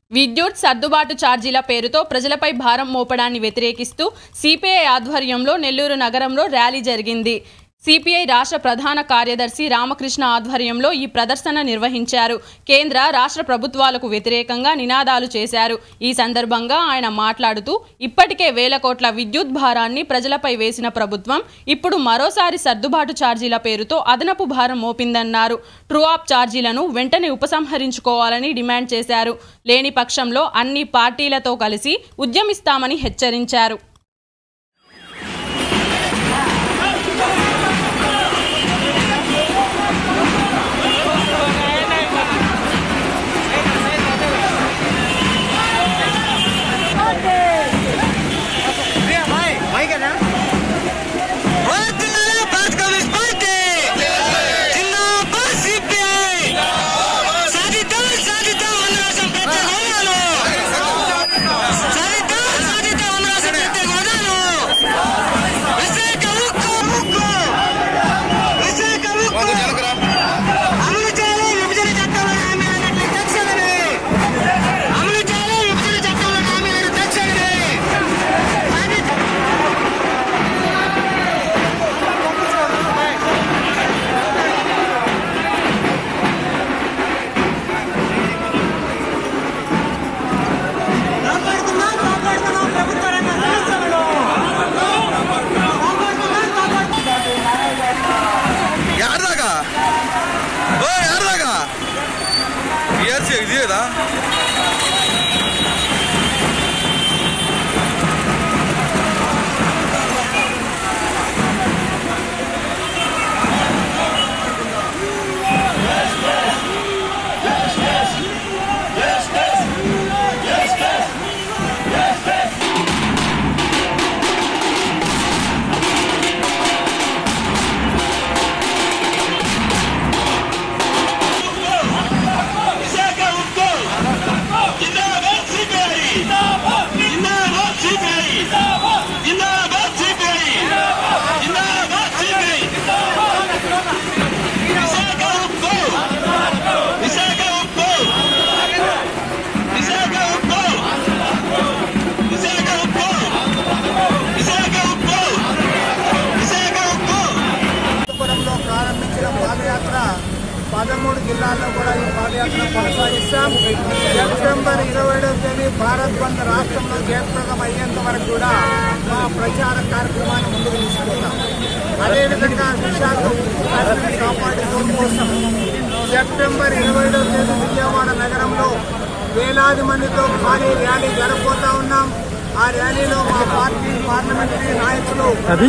విద్యుత్ సర్దుబాటు ఛార్జీల పేరుతో ప్రజలపై భారం మోపడాన్ని వ్యతిరేకిస్తూ సిపిఐ ఆధ్వర్యంలో నెల్లూరు నగరంలో ర్యాలీ జరిగింది సిపిఐ రాష్ట్ర ప్రధాన కార్యదర్శి రామకృష్ణ ఆధ్వర్యంలో ఈ ప్రదర్శన నిర్వహించారు కేంద్ర రాష్ట్ర ప్రభుత్వాలకు వ్యతిరేకంగా నినాదాలు చేశారు ఈ సందర్భంగా ఆయన మాట్లాడుతూ ఇప్పటికే వేల కోట్ల విద్యుత్ భారాన్ని ప్రజలపై వేసిన ప్రభుత్వం ఇప్పుడు మరోసారి సర్దుబాటు ఛార్జీల పేరుతో అదనపు భారం మోపిందన్నారు ట్రూ ఆప్ ఛార్జీలను వెంటనే ఉపసంహరించుకోవాలని డిమాండ్ చేశారు లేని పక్షంలో అన్ని పార్టీలతో కలిసి ఉద్యమిస్తామని హెచ్చరించారు వర్ధిల్లాలి భారత కమ్యూనిస్ట్ పార్టీ జిందాబాద్ సిపిఐ సాధిద్దాం సాధిద్దాం ఆంధ్రరాష్ట్రం ప్రత్యేక హోదాను సాధిద్దాం సాధిద్దాం ఆంధ్రరాష్ట్రం ప్రత్యేక హోదాను విశాఖ ఉక్కు ఉక్కు విశాఖ ఉక్కు అమలు చేయాలి విభజన చట్టంలో హామీలన్నింటినీ తక్షణమే అమలు చేయాలి విభజన చట్టంలో హామీలను తక్షణమే సాధిద్దాం కాపాడుతున్నాం కాపాడుతున్నాం ప్రభుత్వ రంగ సంస్థలను ಯಾರ್ದಾಗ ಓ ಯಾರ್ದಾಗ ಎರ್ ಸಿ ಇದೆಯಾ విశాఖ ఉక్కు జిందాబాద్ సిపిఐ జిందాబాద్ సిపిఐ జిందాబాద్ సిపిఐ జిందాబాద్ సిపిఐ విశాఖ ఉక్కు విశాఖ ఉక్కు విశాఖ ఉక్కు విశాఖ ఉక్కు విశాఖ ఉక్కు విశాఖ ఉక్కు అనంతపురంలో ప్రారంభించిన పాదయాత్ర పదమూడు జిల్లాల్లో కూడా ఈ పాదయాత్ర కొనసాగిస్తాం సెప్టెంబర్ ఇరవై ఏడవ తేదీ భారత్ బంద్ రాష్ట్రంలో జయప్రదం అయ్యేంత వరకు కూడా మా ప్రచార కార్యక్రమాన్ని ముందుకు తీసుకెళ్తాం అదేవిధంగా విశాఖ ఉక్కు ఫ్యాక్టరీని కాపాడుకోవడం కోసం సెప్టెంబర్ ఇరవై ఏడవ తేదీ విజయవాడ నగరంలో వేలాది మందితో భారీ ర్యాలీ జరగబోతా ఉన్నాం ఆ ర్యాలీలో మా పార్టీ పార్లమెంటరీ నాయకులు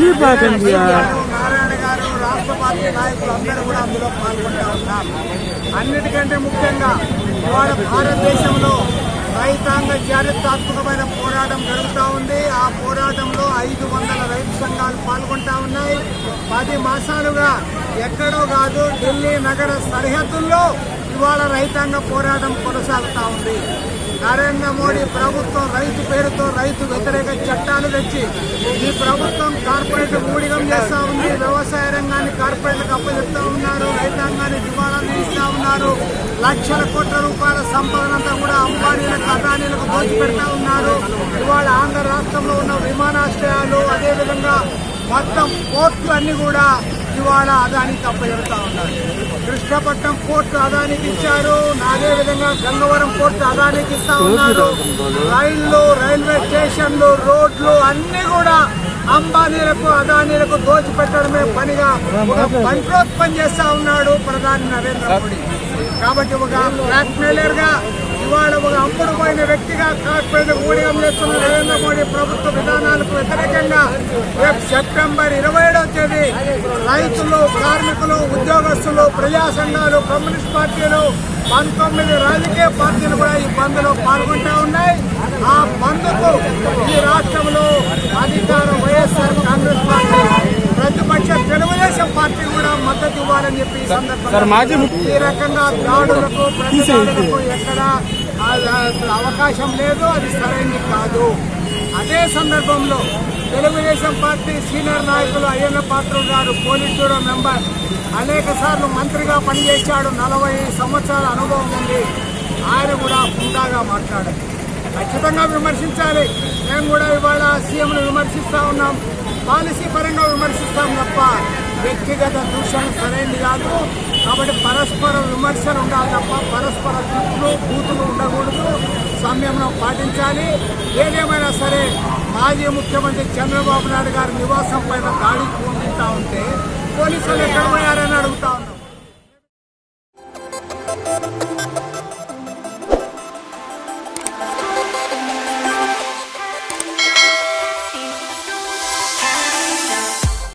గారు, నారాయణ గారు రాష్ట్ర పార్టీ నాయకులు అందరూ కూడా అందులో పాల్గొంటా ఉన్నారు అన్నిటికంటే ముఖ్యంగా ఇవాళ భారతదేశంలో రైతాంగ చారిత్రాత్మకమైన పోరాటం జరుగుతూ ఉంది ఆ పోరాటంలో ఐదు వందల రైతు సంఘాలు పాల్గొంటా ఉన్నాయి పది మాసాలుగా ఎక్కడో కాదు ఢిల్లీ నగర సరిహద్దుల్లో ఇవాళ రైతాంగ పోరాటం కొనసాగుతా ఉంది నరేంద్ర మోడీ ప్రభుత్వం రైతు పేరుతో రైతు వ్యతిరేక చట్టాలు తెచ్చి ఈ ప్రభుత్వం కార్పొరేట్ ఊడిగం చేస్తా ఉంది వ్యవసాయ రంగాన్ని కార్పొరేట్లకు అప్పచెప్తా ఉన్నారు రైతాంగాన్ని దివాళా తీస్తా ఉన్నారు లక్షల కోట్ల రూపాయల సంపదనంతా కూడా అంబానీలకు అదానీలకు దోచిపెడతా ఉన్నారు ఇవాళ ఆంధ్ర రాష్ట్రంలో ఉన్న విమానాశ్రయాలు అదేవిధంగా మొత్తం పోర్టులు అన్ని కూడా ఇవాళ అదానికి అప్పచెబుతా ఉన్నారు కృష్ణపట్నం పోర్టు అదానికి ఇచ్చారు అదే విధంగా గంగవరం పోర్టు అదానికి ఇస్తా ఉన్నారు రైళ్లు రైల్వే స్టేషన్లు రోడ్లు అన్ని కూడా అంబానీలకు అదానీలకు దోచిపెట్టడమే పనిగా ఒక బంట్రోత్పం చేస్తా ఉన్నాడు ప్రధాని నరేంద్ర మోడీ కాబట్టి ఒక బ్లాక్ మెయిలర్ గా ఇవాళ ఒక అమ్ముడు పోయిన వ్యక్తిగా కార్పొరేట్ ఊడిగం చేస్తున్న నరేంద్ర మోడీ ప్రభుత్వ విధానాలకు వ్యతిరేకంగా రేపు సెప్టెంబర్ ఇరవై ఏడవ తేదీ రైతులు కార్మికులు ఉద్యోగస్తులు ప్రజా సంఘాలు కమ్యూనిస్ట్ పార్టీలు పంతొమ్మిది రాజకీయ పార్టీలు కూడా ఈ బంద్లో పాల్గొంటా ఉన్నాయి ఆ బంద్కు ఈ రాష్ట్రంలో అధికారం వైఎస్ఆర్ కాంగ్రెస్ పార్టీ ప్రతిపక్ష తెలుగుదేశం పార్టీ కూడా మద్దతు ఇవ్వాలని చెప్పి ఈ సందర్భంగా ఈ రకంగా దాడులకు ప్రతిదాడులకు ఎక్కడ అవకాశం లేదు అది సరైనది కాదు అదే సందర్భంలో తెలుగుదేశం పార్టీ సీనియర్ నాయకులు అయ్యన్న పాత్రుడు గారు పోలిట్ బ్యూరో మెంబర్ అనేక సార్లు మంత్రిగా పనిచేశాడు నలభై సంవత్సరాల అనుభవం ఉంది ఆయన కూడా హుందాగా మాట్లాడారు ఖచ్చితంగా విమర్శించాలి మేము కూడా ఇవాళ సీఎంను విమర్శిస్తా ఉన్నాం పాలసీ పరంగా విమర్శిస్తాం తప్ప వ్యక్తిగత దూషణ సరైనది కాదు కాబట్టి పరస్పర విమర్శలు ఉండాలి తప్ప పరస్పర తిట్లు బూతులు ఉండకూడదు సంయమనం పాటించాలి ఏదేమైనా సరే మాజీ ముఖ్యమంత్రి చంద్రబాబు నాయుడు గారి నివాసం పైన దాడికి పంపిస్తా ఉంటే పోలీసులు ఎక్కడ పోయారని అడుగుతా ఉన్నాం